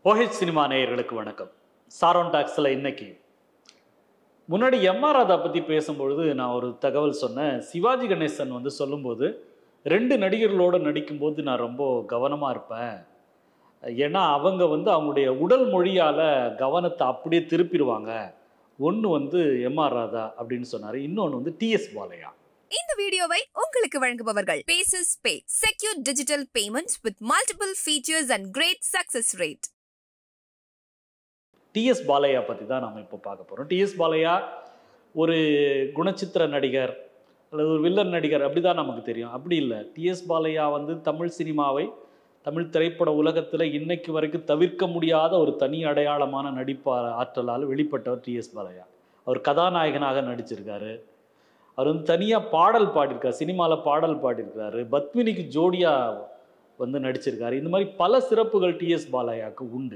OH cinema நேயர்களுக்கு வணக்கம் Sharon டாக்ஸில் இன்னைக்கு முன்னாடி எம்ஆர் ராதா பற்றி பேசும்பொழுது நான் ஒரு தகவல் சொன்னேன் சிவாஜி கணேசன் வந்து சொல்லும்போது ரெண்டு நடிகர்களோடு நடிக்கும்போது நான் ரொம்ப கவனமாக இருப்பேன் ஏன்னா அவங்க வந்து அவங்களுடைய உடல் மொழியால் கவனத்தை அப்படியே திருப்பிடுவாங்க ஒன்று வந்து எம்ஆர் ராதா அப்படின்னு சொன்னார் இன்னொன்று வந்து டிஎஸ் பாலையா இந்த வீடியோவை உங்களுக்கு வழங்குபவர்கள் Paces pay secure digital payments with multiple features and great success rate TS Balaiah பற்றி தான் நம்ம இப்போ பார்க்க போகிறோம் டிஎஸ் பாலையா ஒரு குணச்சித்திர நடிகர் அல்லது ஒரு வில்லன் நடிகர் அப்படி தான் நமக்கு தெரியும் அப்படி இல்லை டிஎஸ் பாலையா வந்து தமிழ் சினிமாவை தமிழ் திரைப்பட உலகத்தில் இன்னைக்கு வரைக்கும் தவிர்க்க முடியாத ஒரு தனி அடையாளமான நடிப்பா ஆற்றலால் வெளிப்பட்டவர் டிஎஸ் பாலையா அவர் கதாநாயகனாக நடிச்சிருக்காரு அவர் வந்து தனியாக பாடல் பாடியிருக்காரு சினிமாவில் பாடல் பாடியிருக்காரு பத்மினிக்கு ஜோடியாக வந்து நடிச்சிருக்காரு இந்த மாதிரி பல சிறப்புகள் டிஎஸ் பாலையாவுக்கு உண்டு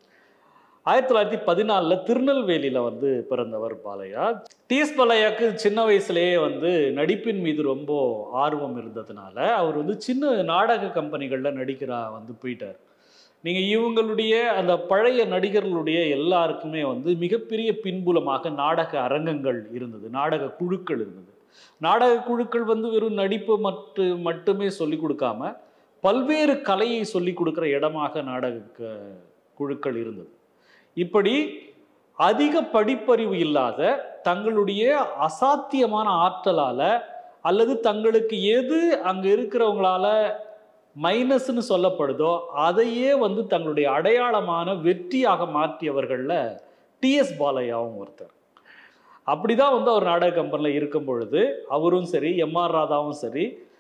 ஆயிரத்தி தொள்ளாயிரத்தி பதினாலில் திருநெல்வேலியில் வந்து பிறந்தவர் பாலையா டிஎஸ் பாலையாக்கு சின்ன வயசுலேயே வந்து நடிப்பின் மீது ரொம்ப ஆர்வம் இருந்ததுனால அவர் வந்து சின்ன நாடக கம்பெனிகளில் நடிக்கிறா வந்து போயிட்டார் நீங்கள் இவங்களுடைய அந்த பழைய நடிகர்களுடைய எல்லாருக்குமே வந்து மிகப்பெரிய பின்புலமாக நாடக அரங்கங்கள் இருந்தது நாடக குழுக்கள் இருந்தது நாடக குழுக்கள் வந்து வெறும் நடிப்பு மட்டு மட்டுமே சொல்லிக் கொடுக்காம பல்வேறு கலையை சொல்லிக் கொடுக்குற இடமாக நாடக க- குழுக்கள் இருந்தது இப்படி அதிக படிப்பறிவு இல்லாத தங்களுடைய அசாத்தியமான ஆற்றலால அல்லது தங்களுக்கு எது அங்க இருக்கிறவங்களால மைனஸ்னு சொல்லப்படுதோ அதையே வந்து தங்களுடைய அடையாளமான வெற்றியாக மாற்றியவர்களில் டிஎஸ் பாலையாவும் ஒருத்தர் அப்படிதான் வந்து அவர் நாடக கம்பெனியில் இருக்கும் பொழுது அவரும் சரி எம்ஆர் ராதாவும் சரி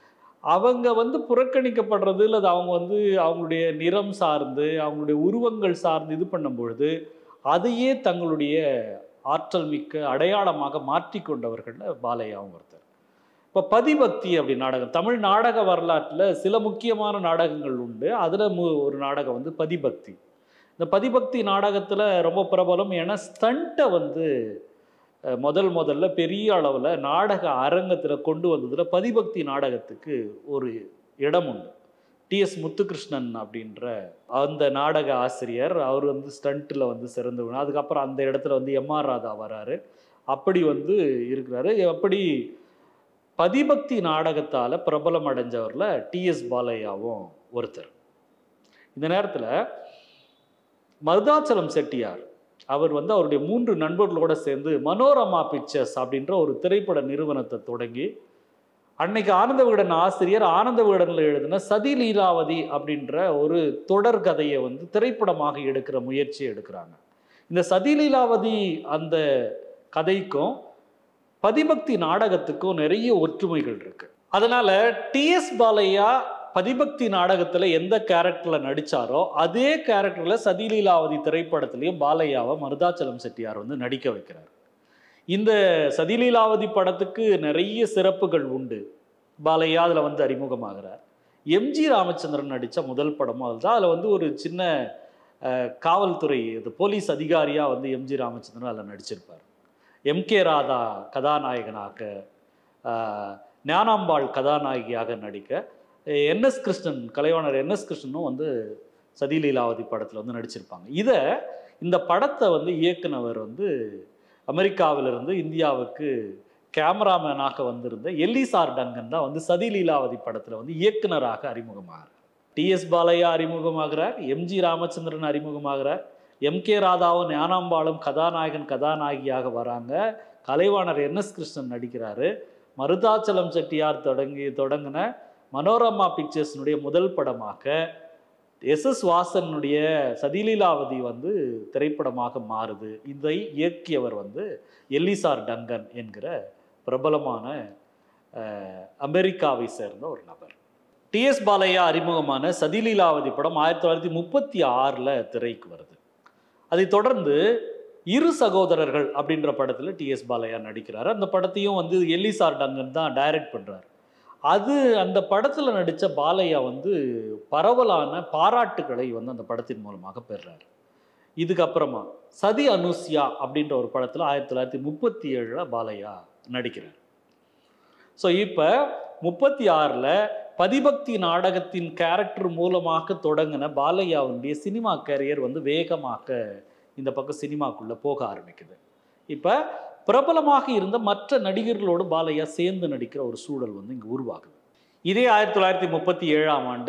அவங்க வந்து புறக்கணிக்கப்படுறது அல்லது அவங்க வந்து அவங்களுடைய நிறம் சார்ந்து அவங்களுடைய உருவங்கள் சார்ந்து இது பண்ணும் பொழுது அதையே தங்களுடைய ஆற்றல் மிக்க அடையாளமாக மாற்றிக்கொண்டவர்களில் பாலையாவும் ஒருத்தர் இப்போ பதிபக்தி அப்படி நாடகம் தமிழ் நாடக வரலாற்றில் சில முக்கியமான நாடகங்கள் உண்டு அதில் மு ஒரு நாடகம் வந்து பதிபக்தி இந்த பதிபக்தி நாடகத்தில் ரொம்ப பிரபலம் ஏன்னா ஸ்டண்ட்டை வந்து அஹ், முதல் முதல்ல பெரிய அளவில் நாடக அரங்கத்தில் கொண்டு வந்ததில் பதிபக்தி நாடகத்துக்கு ஒரு இடம் உண்டு டிஎஸ் முத்துகிருஷ்ணன் அப்படின்ற அந்த நாடக ஆசிரியர் அவர் வந்து ஸ்டண்ட்டில் வந்து சிறந்தவர் அதுக்கப்புறம் அந்த இடத்துல வந்து எம்ஆர் ராதா வராரு அப்படி வந்து இருக்கிறாரு அப்படி பதிபக்தி நாடகத்தால் பிரபலம் அடைஞ்சவரில் டிஎஸ் பாலையாவும் ஒருத்தர் இந்த நேரத்தில் மருதாச்சலம் செட்டியார் அவர் வந்து அவருடைய மூன்று நண்பர்களோட சேர்ந்து மனோரமா பிக்சர்ஸ் அப்படின்ற ஒரு திரைப்பட நிறுவனத்தை தொடங்கி அன்னைக்கு ஆனந்த விகடன் ஆசிரியர் ஆனந்த விகடனில் எழுதின சதி லீலாவதி அப்படின்ற ஒரு தொடர் கதையை வந்து திரைப்படமாக எடுக்கிற முயற்சியை எடுக்கிறாங்க இந்த சதி லீலாவதி அந்த கதைக்கும் பதிபக்தி நாடகத்துக்கும் நிறைய ஒற்றுமைகள் இருக்கு அதனால டிஎஸ் பாலையா பதிபக்தி நாடகத்தில் எந்த கேரக்டரில் நடித்தாரோ அதே கேரக்டரில் சதிலீலாவதி திரைப்படத்திலையும் பாலையாவை மருதாச்சலம் செட்டியார் வந்து நடிக்க வைக்கிறார் இந்த சதிலீலாவதி படத்துக்கு நிறைய சிறப்புகள் உண்டு பாலையா அதில் வந்து அறிமுகமாகிறார் எம்ஜி ராமச்சந்திரன் நடித்த முதல் படமும் அதுதான் அதில் வந்து ஒரு சின்ன அஹ், காவல்துறை இது போலீஸ் அதிகாரியாக வந்து எம்ஜி ராமச்சந்திரன் அதில் நடிச்சிருப்பார் எம்கே ராதா கதாநாயகனாக ஆஹ், ஞானாம்பாள் கதாநாயகியாக நடிக்க என்எஸ் கிருஷ்ணன் கலைவாணர் என்எஸ் கிருஷ்ணனும் வந்து சதிலீலாவதி படத்தில் வந்து நடிச்சிருப்பாங்க இதை இந்த படத்தை வந்து இயக்குனவர் வந்து அமெரிக்காவிலிருந்து இந்தியாவுக்கு கேமராமேனாக வந்திருந்த எல்லிசார் டங்கன் தான் வந்து சதிலீலாவதி படத்தில் வந்து இயக்குனராக அறிமுகமாகிறார் டிஎஸ் பாலையா அறிமுகமாகிறார் எம்ஜி ராமச்சந்திரன் அறிமுகமாகிறார் எம்கே ராதாவும் ஞானாம்பாளும் கதாநாயகன் கதாநாயகியாக வராங்க கலைவாணர் என்எஸ் கிருஷ்ணன் நடிக்கிறாரு மருதாச்சலம் செட்டியார் தொடங்கி தொடங்கின மனோரமா பிக்சர்ஸினுடைய முதல் படமாக எஸ் எஸ் வாசனுடைய சதிலீலாவதி வந்து திரைப்படமாக மாறுது இதை இயக்கியவர் வந்து எல்லிசார் டங்கன் என்கிற பிரபலமான அஹ், அமெரிக்காவை சேர்ந்த ஒரு நபர் டிஎஸ் பாலையா அறிமுகமான சதிலீலாவதி படம் ஆயிரத்தி தொள்ளாயிரத்தி முப்பத்தி ஆறில் திரைக்கு வருது அதைத் தொடர்ந்து இரு சகோதரர்கள் அப்படின்ற படத்தில் டிஎஸ் பாலையா நடிக்கிறாரு அந்த படத்தையும் வந்து எல்லிசார் டங்கன் தான் டைரக்ட் பண்ணுறாரு அது அந்த படத்தில் நடித்த பாலையா வந்து பரவலான பாராட்டுகளை வந்து அந்த படத்தின் மூலமாக பெறுறாரு இதுக்கப்புறமா சதி அனுசியா அப்படின்ற ஒரு படத்தில் ஆயிரத்தி தொள்ளாயிரத்தி முப்பத்தி ஏழில் பாலையா நடிக்கிறார் ஸோ இப்போ முப்பத்தி ஆறில் பதிபக்தி நாடகத்தின் கேரக்டர் மூலமாக தொடங்கின பாலையாவுடைய சினிமா கேரியர் வந்து வேகமாக இந்த பக்கம் சினிமாக்குள்ளே போக ஆரம்பிக்குது இப்போ பிரபலமாக இருந்த மற்ற நடிகர்களோடு பாலையா சேர்ந்து நடிக்கிற ஒரு சூழல் வந்து இங்கே உருவாகுது இதே ஆயிரத்தி தொள்ளாயிரத்தி முப்பத்தி ஏழாம் ஆண்டு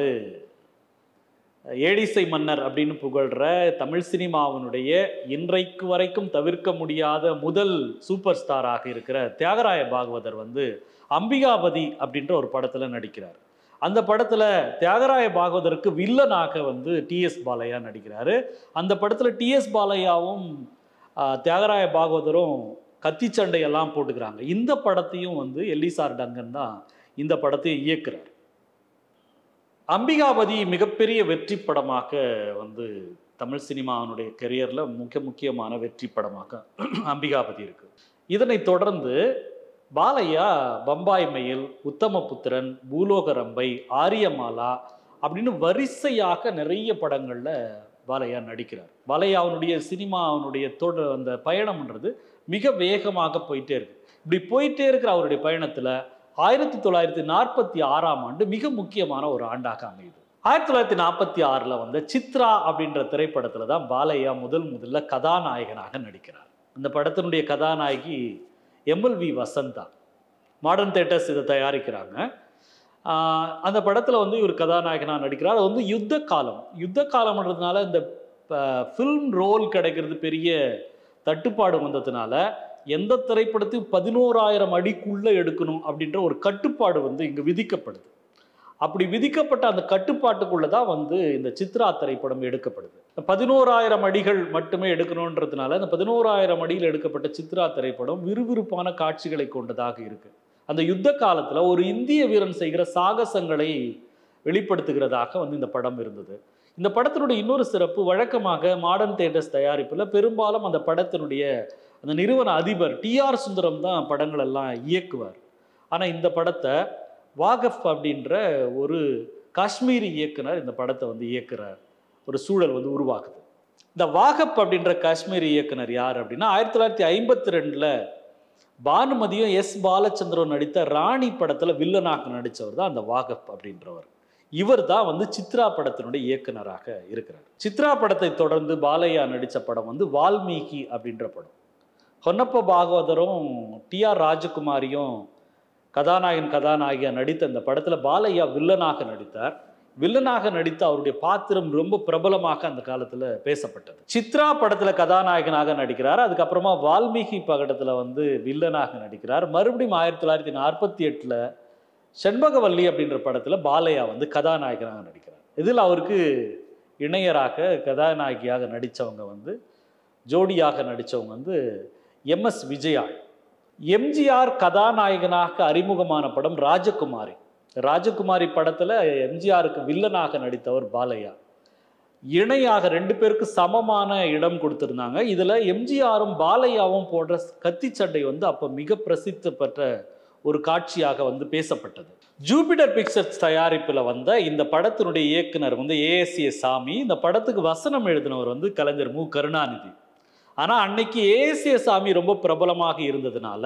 ஏடிசை மன்னர் அப்படின்னு புகழ்கிற தமிழ் சினிமாவினுடைய இன்றைக்கு வரைக்கும் தவிர்க்க முடியாத முதல் சூப்பர் ஸ்டாராக இருக்கிற தியாகராய பாகவதர் வந்து அம்பிகாபதி அப்படின்ற ஒரு படத்தில் நடிக்கிறார் அந்த படத்தில் தியாகராய பாகவதருக்கு வில்லனாக வந்து டிஎஸ் பாலையா நடிக்கிறாரு அந்த படத்தில் டிஎஸ் பாலையாவும் ஆஹ், தியாகராய பாகவதரும் கத்தி சண்டையெல்லாம் போட்டுக்கிறாங்க இந்த படத்தையும் வந்து எல்லிசார் டங்கன் தான் இந்த படத்தையும் இயக்குறார் அம்பிகாபதி மிகப்பெரிய வெற்றி படமாக வந்து தமிழ் சினிமாவினுடைய கெரியரில் முக்கிய முக்கியமான வெற்றி படமாக அம்பிகாபதி இருக்கு இதனைத் தொடர்ந்து பாலையா பம்பாய் மயில் உத்தமபுத்திரன் பூலோக ரம்பை ஆரியமாலா அப்படின்னு வரிசையாக நிறைய படங்களில் பாலையா நடிக்கிறார் பாலையாவுடைய சினிமாவினுடைய தொட அந்த பயணம்ன்றது மிக வேகமாக போயிட்டே இருக்கு இப்படி போயிட்டே இருக்கிற அவருடைய பயணத்தில் ஆயிரத்தி தொள்ளாயிரத்தி நாற்பத்தி ஆறாம் ஆண்டு மிக முக்கியமான ஒரு ஆண்டாக அமையுது ஆயிரத்தி தொள்ளாயிரத்தி நாற்பத்தி ஆறில் வந்த சித்ரா அப்படின்ற திரைப்படத்தில் தான் பாலையா முதல் முதல்ல கதாநாயகனாக நடிக்கிறார் இந்த படத்தினுடைய கதாநாயகி எம்எல்வி வசந்தா மாடர்ன் தேட்டர்ஸ் இதை தயாரிக்கிறாங்க ஆஹ் அந்த படத்தில் வந்து இவர் கதாநாயகனாக நடிக்கிறார் அது வந்து யுத்த காலம் யுத்த காலம்ன்றதுனால இந்த ஃபில்ம் ரோல் கிடைக்கிறது பெரிய தட்டுப்பாடு வந்ததுனால எந்த திரைப்படத்தையும் பதினோராயிரம் அடிக்குள்ளே எடுக்கணும் அப்படின்ற ஒரு கட்டுப்பாடு வந்து இங்கே விதிக்கப்படுது அப்படி விதிக்கப்பட்ட அந்த கட்டுப்பாட்டுக்குள்ளே தான் வந்து இந்த சித்ரா திரைப்படம் எடுக்கப்படுது பதினோராயிரம் அடிகள் மட்டுமே எடுக்கணுன்றதுனால இந்த பதினோராயிரம் அடியில் எடுக்கப்பட்ட சித்ரா திரைப்படம் விறுவிறுப்பான காட்சிகளை கொண்டதாக இருக்கு அந்த யுத்த காலத்தில் ஒரு இந்திய வீரன் செய்கிற சாகசங்களை வெளிப்படுத்துகிறதாக வந்து இந்த படம் இருந்தது இந்த படத்தினுடைய இன்னொரு சிறப்பு வழக்கமாக மாடர்ன் தேட்டர்ஸ் தயாரிப்பில் பெரும்பாலும் அந்த படத்தினுடைய அந்த நிறுவன அதிபர் டிஆர் சுந்தரம் தான் படங்கள் எல்லாம் இயக்குவார் ஆனால் இந்த படத்தை வாகஃப் அப்படின்ற ஒரு காஷ்மீரி இயக்குனர் இந்த படத்தை வந்து இயக்குற ஒரு சூழல் வந்து உருவாக்குது இந்த வாகப் அப்படின்ற காஷ்மீரி இயக்குனர் யார் அப்படின்னா ஆயிரத்தி தொள்ளாயிரத்தி ஐம்பத்தி ரெண்டில் பானுமதியும் எஸ் பாலச்சந்திரன் நடித்த ராணி படத்தில் வில்லனாக நடித்தவர் தான் அந்த வாகப் அப்படின்றவர் இவர் தான் வந்து சித்ரா படத்தினுடைய இயக்குனராக இருக்கிறார் சித்ரா படத்தை தொடர்ந்து பாலையா நடித்த படம் வந்து வால்மீகி அப்படின்ற படம் ஹொன்னப்ப பாகவதரும் டி ஆர் ராஜகுமாரியும் கதாநாயகன் கதாநாயகியா நடித்த இந்த படத்தில் பாலையா வில்லனாக நடித்தார் வில்லனாக நடித்த அவருடைய பாத்திரம் ரொம்ப பிரபலமாக அந்த காலத்தில் பேசப்பட்டது சித்ரா படத்தில் கதாநாயகனாக நடிக்கிறார் அதுக்கப்புறமா வால்மீகி படத்தில் வந்து வில்லனாக நடிக்கிறார் மறுபடியும் ஆயிரத்தி தொள்ளாயிரத்தி நாற்பத்தி எட்டில் செண்பகவல்லி அப்படின்ற படத்தில் பாலையா வந்து கதாநாயகனாக நடிக்கிறார் இதில் அவருக்கு இணையராக கதாநாயகியாக நடித்தவங்க வந்து ஜோடியாக நடித்தவங்க வந்து எம்எஸ் விஜயா எம்ஜிஆர் கதாநாயகனாக அறிமுகமான படம் ராஜகுமாரி ராஜகுமாரி படத்தில் எம்ஜிஆருக்கு வில்லனாக நடித்தவர் பாலையா இணையாக ரெண்டு பேருக்கு சமமான இடம் கொடுத்துருந்தாங்க இதில் எம்ஜிஆரும் பாலையாவும் போன்ற கத்தி சண்டை வந்து அப்போ மிக பிரசித்தி பெற்ற ஒரு காட்சியாக வந்து பேசப்பட்டது ஜூபிட்டர் பிக்சர்ஸ் தயாரிப்பில் வந்த இந்த படத்தினுடைய இயக்குனர் வந்து ஏஎஸ்ஏ சாமி இந்த படத்துக்கு வசனம் எழுதினவர் வந்து கலைஞர் மு கருணாநிதி ஆனால் அன்னைக்கு ஏஎஸ்ஏ சாமி ரொம்ப பிரபலமாக இருந்ததுனால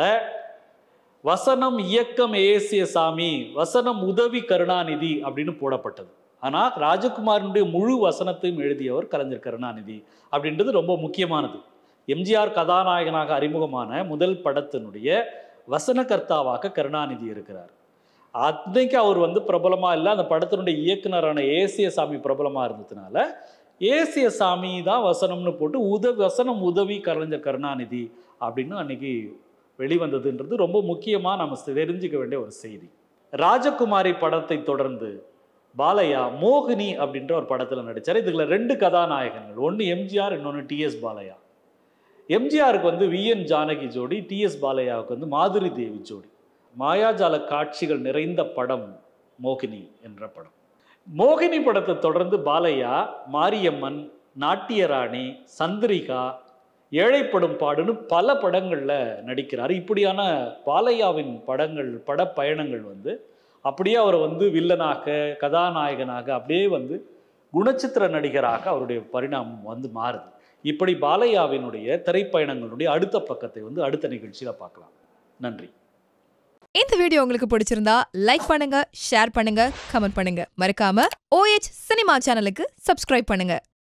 வசனம் இயக்கம் ஏஎஸ்ஏ சாமி வசனம் உதவி கருணாநிதி அப்படின்னு போடப்பட்டது ஆனால் ராஜகுமாரனுடைய முழு வசனத்தையும் எழுதியவர் கலைஞர் கருணாநிதி அப்படின்றது ரொம்ப முக்கியமானது எம்ஜிஆர் கதாநாயகனாக அறிமுகமான முதல் படத்தினுடைய வசனகர்த்தாவாக கருணாநிதி இருக்கிறார் அன்னைக்கு அவர் வந்து பிரபலமாக இல்லை அந்த படத்தினுடைய இயக்குனரான ஏசிய சாமி பிரபலமாக இருந்ததுனால ஏசிய சாமி தான் வசனம்னு போட்டு உதவி வசனம் உதவி கலைஞர் கருணாநிதி அப்படின்னு அன்னைக்கு வெளிவந்ததுன்றது ரொம்ப முக்கியமாக நம்ம தெரிஞ்சுக்க வேண்டிய ஒரு செய்தி ராஜகுமாரி படத்தை தொடர்ந்து பாலையா மோகினி அப்படின்ற ஒரு படத்தில் நடித்தார் இதுல ரெண்டு கதாநாயகங்கள் ஒன்று எம்ஜிஆர் இன்னொன்று டிஎஸ் பாலையா எம்ஜிஆருக்கு வந்து விஎன் ஜானகி ஜோடி டிஎஸ் பாலையாவுக்கு வந்து மாதுரி தேவி ஜோடி மாயாஜால காட்சிகள் நிறைந்த படம் மோகினி என்ற படம் மோகினி படத்தை தொடர்ந்து பாலையா மாரியம்மன் நாட்டியராணி சந்திரிகா ஏழைப்படும் பாடுன்னு பல படங்களில் நடிக்கிறார் இப்படியான பாலையாவின் படங்கள் பட பயணங்கள் வந்து அப்படியே அவரை வந்து வில்லனாக கதாநாயகனாக அப்படியே வந்து குணச்சித்திர நடிகராக அவருடைய பரிணாமம் வந்து மாறுது இப்படி பாலையாவினுடைய திரைப்பயணங்களுடைய அடுத்த பக்கத்தை வந்து அடுத்த நிகழ்ச்சியில் பார்க்கலாம் நன்றி இந்த வீடியோ உங்களுக்கு பிடிச்சிருந்தா லைக் பண்ணுங்க ஷேர் பண்ணுங்க கமெண்ட் பண்ணுங்க மறக்காம ஓஎச் சினிமா சேனலுக்கு சப்ஸ்கிரைப் பண்ணுங்க